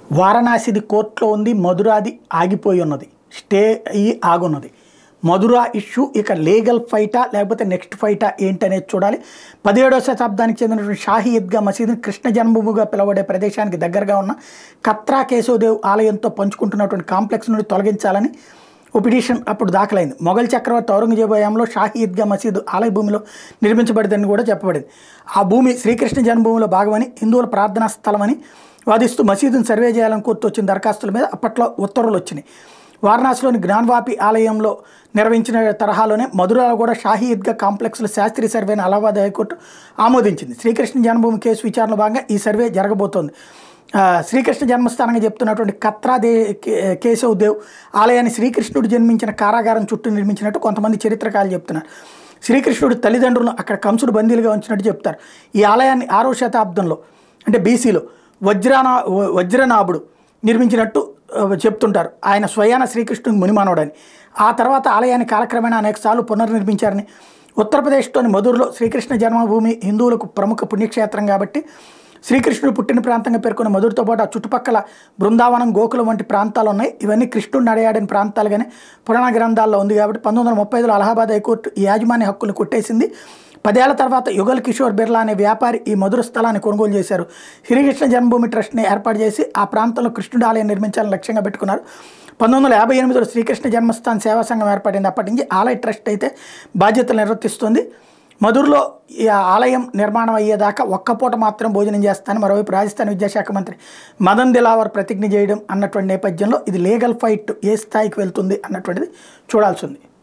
వారణాసిది కోర్టులో ఉంది మధురాది ఆగిపోయి ఉన్నది స్టే అయ్యి ఆగున్నది మధుర ఇష్యూ ఇక లీగల్ ఫైటా లేకపోతే నెక్స్ట్ ఫైటా ఏంటనేది చూడాలి పదిహేడవ శతాబ్దానికి చెందినటువంటి షాహీ ఈద్గా మసీదుని కృష్ణ జన్మభూమిగా పిలువబడే ప్రదేశానికి దగ్గరగా ఉన్న కత్రా కేశవదేవ్ ఆలయంతో పంచుకుంటున్నటువంటి కాంప్లెక్స్ నుండి తొలగించాలని ఓ పిటిషన్ అప్పుడు దాఖలైంది మొఘల్ చక్రవర్తి ఔరంగజేబు హయాంలో షాహీ ఈద్గా మసీదు ఆలయ భూమిలో నిర్మించబడిందని కూడా చెప్పబడింది ఆ భూమి శ్రీకృష్ణ జన్మభూమిలో భాగమని హిందువుల ప్రార్థనా స్థలమని వాదిస్తూ మసీదును సర్వే చేయాలని కోర్టు వచ్చిన దరఖాస్తుల మీద అప్పట్లో ఉత్తర్వులు వచ్చినాయి వారణాసిలోని జ్ఞాన్వాపి ఆలయంలో నిర్వహించిన తరహాలోనే మధురలో కూడా షాహీ ఈద్గా కాంప్లెక్స్లో శాస్త్రీయ సర్వేని అలహాబాద్ హైకోర్టు ఆమోదించింది శ్రీకృష్ణ జన్మభూమి కేసు విచారణలో భాగంగా ఈ సర్వే జరగబోతోంది ఆ, శ్రీకృష్ణ జన్మస్థానంగా చెప్తున్నటువంటి కత్రాదే కే- కేశవ్ దేవ్ ఆలయాన్ని శ్రీకృష్ణుడు జన్మించిన కారాగారం చుట్టూ నిర్మించినట్టు కొంతమంది చరిత్రకారులు చెప్తున్నారు శ్రీకృష్ణుడు తల్లిదండ్రులను అక్కడ కంసుడు బందీలుగా ఉంచినట్టు చెప్తారు ఈ ఆలయాన్ని ఆరో శతాబ్దంలో అంటే బీసీలో వజ్రానా వ- వజ్రనాభుడు నిర్మించినట్టు ఆ, చెప్తుంటారు ఆయన స్వయాన శ్రీకృష్ణుని మునిమానవుడని ఆ తర్వాత ఆలయాన్ని కాలక్రమేణా అనేక సార్లు పునర్నిర్మించారని ఉత్తరప్రదేశ్లోని మధురలో శ్రీకృష్ణ జన్మభూమి హిందువులకు ప్రముఖ పుణ్యక్షేత్రం కాబట్టి శ్రీకృష్ణుడు పుట్టిన ప్రాంతంగా పేర్కొన్న మధురతో పాటు ఆ చుట్టుపక్కల బృందావనం గోకులం వంటి ప్రాంతాలు ఉన్నాయి ఇవన్నీ కృష్ణుడు నడయాడిన ప్రాంతాలుగానే పురాణ గ్రంథాల్లో ఉంది కాబట్టి పంతొమ్మిది వందల ముప్పై ఐదులో అలహాబాద్ హైకోర్టు ఈ యాజమాన్య హక్కులు కొట్టేసింది పదేళ్ల తర్వాత యుగల్ కిషోర్ బిర్లా అనే వ్యాపారి ఈ మధుర స్థలాన్ని కొనుగోలు చేశారు శ్రీకృష్ణ జన్మభూమి ట్రస్ట్ని ఏర్పాటు చేసి ఆ ప్రాంతంలో కృష్ణుడి ఆలయం నిర్మించాలని లక్ష్యంగా పెట్టుకున్నారు పంతొమ్మిది వందల యాభై ఎనిమిదిలో శ్రీకృష్ణ జన్మస్థాన్ సేవా సంఘం ఏర్పడింది అప్పటి నుంచి ఆలయ ట్రస్ట్ అయితే బాధ్యతలు నిర్వర్తిస్తుంది మధురలో ఈ ఆలయం నిర్మాణం అయ్యేదాకా ఒక్క పూట మాత్రం భోజనం చేస్తానని మరోవైపు రాజస్థాన్ విద్యాశాఖ మంత్రి మదన్ దిలావర్ ప్రతిజ్ఞ చేయడం అన్నటువంటి నేపథ్యంలో ఇది లీగల్ ఫైట్ ఏ స్థాయికి వెళ్తుంది అన్నటువంటిది చూడాల్సి ఉంది